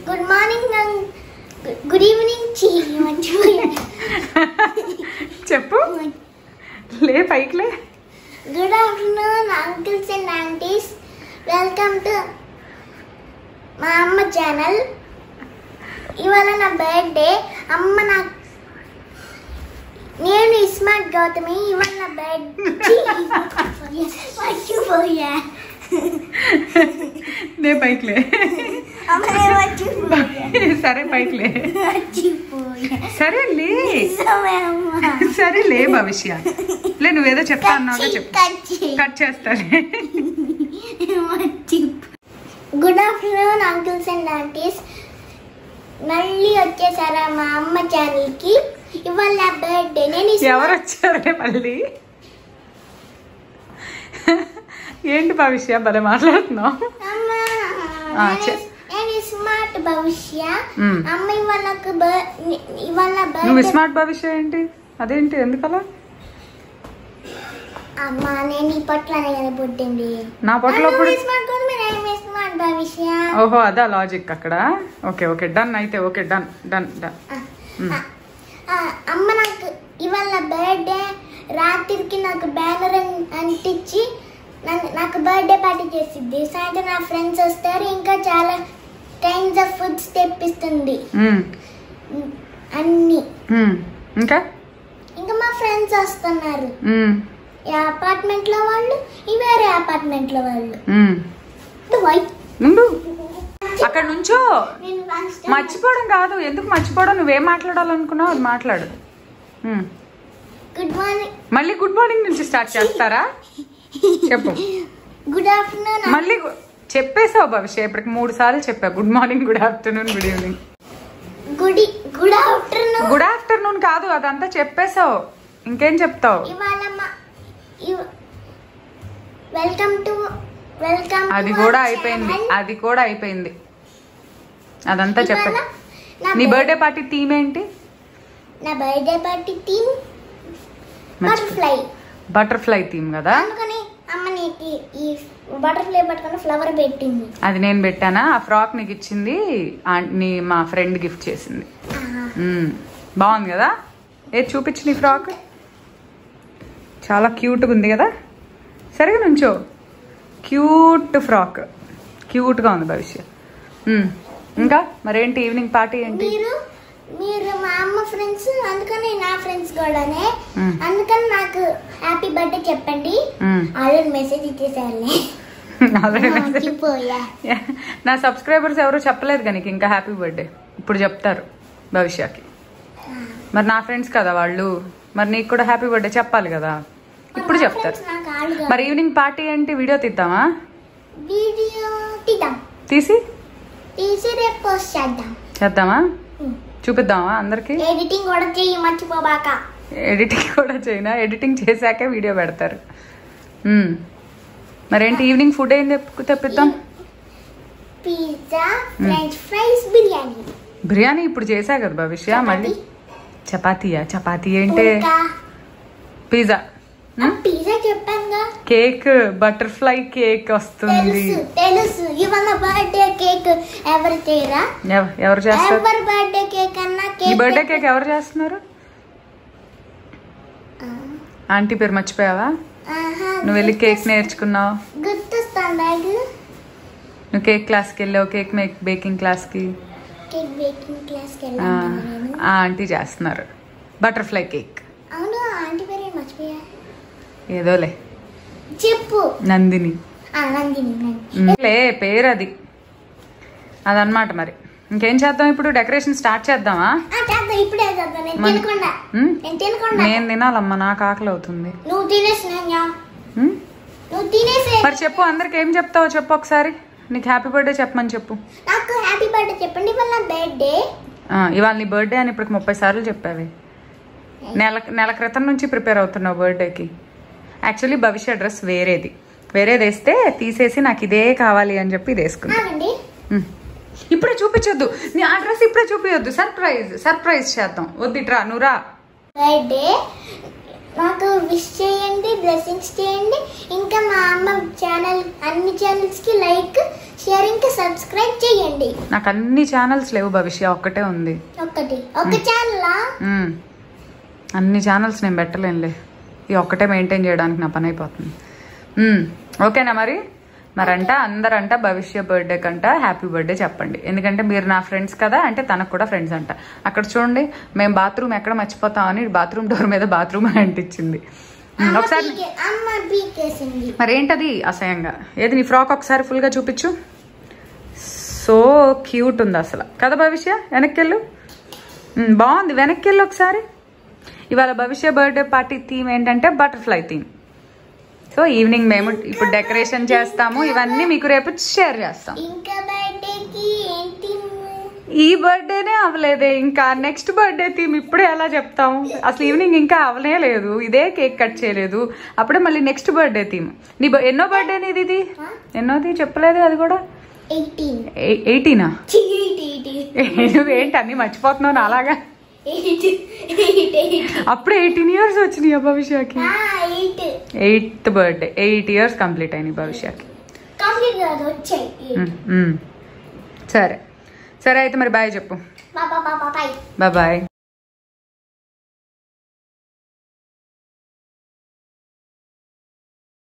Good morning good evening చీ చెప్పు లే పైకి లే good afternoon uncles and aunties welcome to మా అమ్మ ఛానల్ ఇవాళ నా బర్త్డే అమ్మ నా నేను ఇస్మార్ట్ గౌతమి ఇవాళ నా బర్త్డే మర్చిపోయా లే పైకి లే అమ్మ నేను మర్చిపోయా సరే పైకి లే మర్చిపోయా సరే లే నిజమే అమ్మ సరే లే భవిష్య లే నువ్వేదో చెప్తా అన్నావుగా చెప్పు కచ్చి కట్ చేస్తాలే good afternoon uncles and aunties మళ్ళీ వచ్చేసారా మా అమ్మ ఛానల్కి ఇవాళ నా బర్త్డే నేను ఇస్- ఎవరు వచ్చారే మళ్ళీ ఏంటి భవిష్య భలే మాట్లాడుతున్నావు అమ్మ, ఆ, నేను చె- ఇస్- నేను స్మార్ట్ భవిష్య మ్. అమ్మ ఇవాళ నాకు బర్- ఇవాళ నా నువ్వు బర్త్డే స్మార్ట్ భవిష్య ఏంటి అదేంటి ఎందుకలా అమ్మ నేను ఈ పట్లనే కదా పుట్టింది నా పొట్టలో అప్పుడు స్మార్ట్ కూడా నేను స్మార్ట్ భవిష్య ఓహో అదా లాజిక్ అక్కడ ఓకే ఓకే డన్ అయితే ఓకే డన్ డన్ డన్ మ్. ఆ, ఆ, అమ్మ నాకు ఇవాళ బర్త్డే రాత్రికి నాకు బ్యానర్ అంటించి నన్ను- నాకు బర్త్డే పార్టీ చేసిద్ది సాయంత్రం నా ఫ్రెండ్స్ వస్తారు ఇంకా చాలా కైండ్స్ ఆఫ్ ఫుడ్స్ తెప్పిస్తుంది మ్. ఉమ్, అన్ని మ్. ఇంకా ఇంకా మా ఫ్రెండ్స్ వస్తున్నారు మ్. ఈ అపార్ట్మెంట్ లో వాళ్ళు ఈ వేరే అపార్ట్మెంట్ లో వాళ్ళు మ్. వై ఉండు అక్కడ నుంచో నేను ఫస్ట్ మర్చిపోవడం కాదు ఎందుకు మర్చిపోవడం నువ్వేం మాట్లాడాలనుకున్నావు అది మాట్లాడు మ్. గుడ్ మార్నింగ్ మళ్ళీ గుడ్ మార్నింగ్ నుంచి స్టార్ట్ చేస్తారా చెప్పు గుడ్ ఆఫ్టర్నూన్ మళ్ళీ గు- చెప్పేసావు భవిష్య ఇప్పటికి మూడు సార్లు చెప్పా good morning good afternoon good evening good good afternoon good afternoon కాదు అదంతా చెప్పేసావు ఇంకేం చెప్తావు ఇవాళ మా వెల్కమ్ టు వెల్కమ్ అది కూడా అయిపోయింది అది కూడా అయిపోయింది అదంతా చెప్పే నా నీ బర్- బర్త్డే పార్టీ థీమ్ ఏంటి నా birthday party theme butterfly butterfly theme కదా అందుకని అమ్మ నీకు ఈ బటర్ఫ్లై పట్టుకుని ఫ్లవర్ పెట్టింది అది నేను పెట్టానా ఆ ఫ్రాక్ నీకు ఇచ్చింది ఆ- నీ మా ఫ్రెండ్ గిఫ్ట్ చేసింది మ్మ్. బాగుంది కదా ఏ చూపించు నీ ఫ్రాక్ చాలా క్యూట్గా ఉంది కదా సరిగా నుంచో క్యూట్ ఫ్రాక్ క్యూట్గా ఉంది భవిష్య మ్మ్. ఇంకా మరేంటి ఈవినింగ్ పార్టీ ఏంటి మీరు మీరు మా అమ్మ ఫ్రెండ్స్ అందుకని నా ఫ్రెండ్స్ కూడానే మ్మ్. అందుకని నాకు హ్యాపీ బర్త్డే చెప్పండి మ్మ్. ఆల్రెడీ మెసేజ్ ఇచ్చేసారులే Already message. మర్చిపోయా నా సబ్స్క్రైబర్స్ ఎవరు చెప్పలేదు కానీ ఇంకా హ్యాపీ బర్త్డే ఇప్పుడు చెప్తారు భవిష్యకి మరి నా ఫ్రెండ్స్ కదా వాళ్ళు మరి నీకు కూడా హ్యాపీ బర్త్డే చెప్పాలి కదా ఇప్పుడు మా చెప్తారు friends నాకు ఆలుగా మరి ఈవినింగ్ పార్టీ ఏంటి వీడియో తీద్దామా వీడియో తీద్దాం తీసి తీసి రేపు పోస్ట్ చేద్దాం చేద్దామా చూపిద్దామా అందరికి ఎడిటింగ్ కూడా చెయ్యి మర్చిపోబాక ఎడిటింగ్ కూడా చేయనా ఎడిటింగ్ చేశాకే వీడియో పెడతారు మ్మ్. మరేంటి ఈవినింగ్ ఫుడ్ ఏం తెప్పు తెప్పిద్దాం pizza french fries biryani biryani ఇప్పుడు చేశా కదా భవిష్య మళ్ళీ చపాతీయా చపాతీ ఏంటి పుల్కా. పిజ్జా ఆ పిజ్జా చెప్పానుగా కేక్ బటర్ఫ్లై కేక్ వస్తుంది తెలుసు తెలుసు ఇవాళ బర్త్డే కేక్ ఎవరు చేయరా ఎవ- ఎవరు చేస్తారు ఎవరి బర్త్డే కేక్ అన్నా ఈ కేక్ బర్త్డే కేక్ ఎవరు చేస్తున్నారు ఆంటీ పేరు మర్చిపోయావా ఆహా, నువ్వు వెళ్ళి కేక్ నేర్చుకున్నావు గుర్తొస్తాను బ్యాగ్ నువ్వు కేక్ క్లాస్కి వెళ్ళావు కేక్ మేక్ బేకింగ్ క్లాస్కి కేక్ బేకింగ్ క్లాస్కి ఆ, వెళ్ళాను నేను ఆ ఆంటీ చేస్తున్నారు బటర్ఫ్లై కేక్ అవును ఆంటీ పేరు ఏం మర్చిపోయా ఏదోలే చెప్పు నందిని ఆ, నందిని నందిని లే పేరు అది అదనమాట మరి ఇంకేం చేద్దాం ఇప్పుడు డెకరేషన్ స్టార్ట్ చేద్దామా ఆ, చేద్దాం ఇప్పుడే చేద్దాం నేను మన- తినకుండా ఉమ్? నేను తినకుండా నేను తినాలమ్మా నాకు ఆకలి అవుతుంది నువ్వు తినేసి నేను ఉమ్? నువ్వు తినేసే మరి చెప్పు అందరికి ఏం చెప్తావో చెప్పు ఒకసారి నీకు హ్యాపీ బర్త్డే చెప్పమని చెప్పు నాకు హ్యాపీ బర్త్డే చెప్పండి ఇవాళ నా బర్త్డే ఆ, ఇవాళ నీ బర్త్డే అని ఇప్పటికి ముప్పై సార్లు చెప్పావి నెల నెల క్రితం నుంచి ప్రిపేర్ అవుతున్నావు బర్త్డేకి యాక్చువల్లీ భవిష్య డ్రెస్ వేరేది వేరేది వేస్తే తీసేసి నాకు ఇదే కావాలి అని చెప్పి ఇది వేసుకున్నా ఆగండి ఉమ్. ఇప్పుడే చూపించొద్దు నీ ఆ డ్రెస్ ఇప్పుడే చూపించొద్దు సర్ప్రైజ్ సర్ప్రైజ్ చేద్దాం వద్దు ఇట్రా నువ్వు రా బర్త్డే నాకు విష్ చేయండి బ్లెస్సింగ్స్ చేయండి ఇంకా మా అమ్మ ఛానల్ అన్ని ఛానల్స్కి లైక్ షేర్ ఇంకా సబ్స్క్రైబ్ చేయండి నాకు అన్ని ఛానల్స్ లేవు భవిష్య ఒక్కటే ఉంది ఒక్కటి ఒక ఛానలా మ్మ్. అన్ని ఛానల్స్ నేను పెట్టలేనులే ఈ ఒక్కటే మెయింటైన్ చేయడానికి నా పని అయిపోతుంది మ్మ్. ఓకేనా మరి మరంట అందరంట భవిష్య బర్త్డే కంట హ్యాపీ బర్త్డే చెప్పండి ఎందుకంటే మీరు నా ఫ్రెండ్స్ కదా అంటే తనకు కూడా ఫ్రెండ్స్ అంట అక్కడ చూడండి మేము బాత్రూమ్ ఎక్కడ మర్చిపోతామని బాత్రూమ్ డోర్ మీద బాత్రూమ్ అని అంటించింది మ్మ్. అమ్మ ఒకసారి పీకే- అమ్మ పీకేసింది మరేంటది అసహ్యంగా ఏది నీ ఫ్రాక్ ఒకసారి ఫుల్గా చూపించు సో క్యూట్ ఉంది అసలు కదా భవిష్య వెనక్కెళ్ళు ఉమ్, బాగుంది వెనక్కెళ్ళు ఒకసారి ఇవాళ భవిష్య బర్త్డే పార్టీ థీమ్ ఏంటంటే బటర్ఫ్లై థీమ్ సో ఈవినింగ్ మేము ఇప్పుడు డెకరేషన్ చేస్తాము ఇవన్నీ మీకు రేపు షేర్ చేస్తాం ఇంకా బర్త్డేకి ఏంటి ఈ బర్త్డేనే అవ్వలేదే ఇంకా నెక్స్ట్ బర్త్డే థీమ్ ఇప్పుడే ఎలా చెప్తాం అసలు ఈవినింగ్ ఇంకా అవనే లేదు ఇదే కేక్ కట్ చేయలేదు అప్పుడే మళ్ళీ నెక్స్ట్ బర్త్డే థీమ్ నీ బ- ఎన్నో బర్త్డే నీది ఇది ఎన్నోది చెప్పలేదు అది కూడా ఎయిటీన్ ఎయిటీనా ఎయిట్ నువ్వేంటి అన్ని మర్చిపోతున్నావు నా అలాగా ఎయిట్ ఎయిట్ ఎయిట్ అప్పుడే ఎయిటీన్ ఇయర్స్ వచ్చినాయి ఆ భవిష్యకి eight eighth birthday eight years complete అయినాయి భవిష్యకి కంప్లీట్ కాదు వచ్చాయి ఉమ్, ఉమ్. సరే సరే అయితే మరి బాయ్ చెప్పు బాబా బాబా బాయ్ బాయ్ బాయ్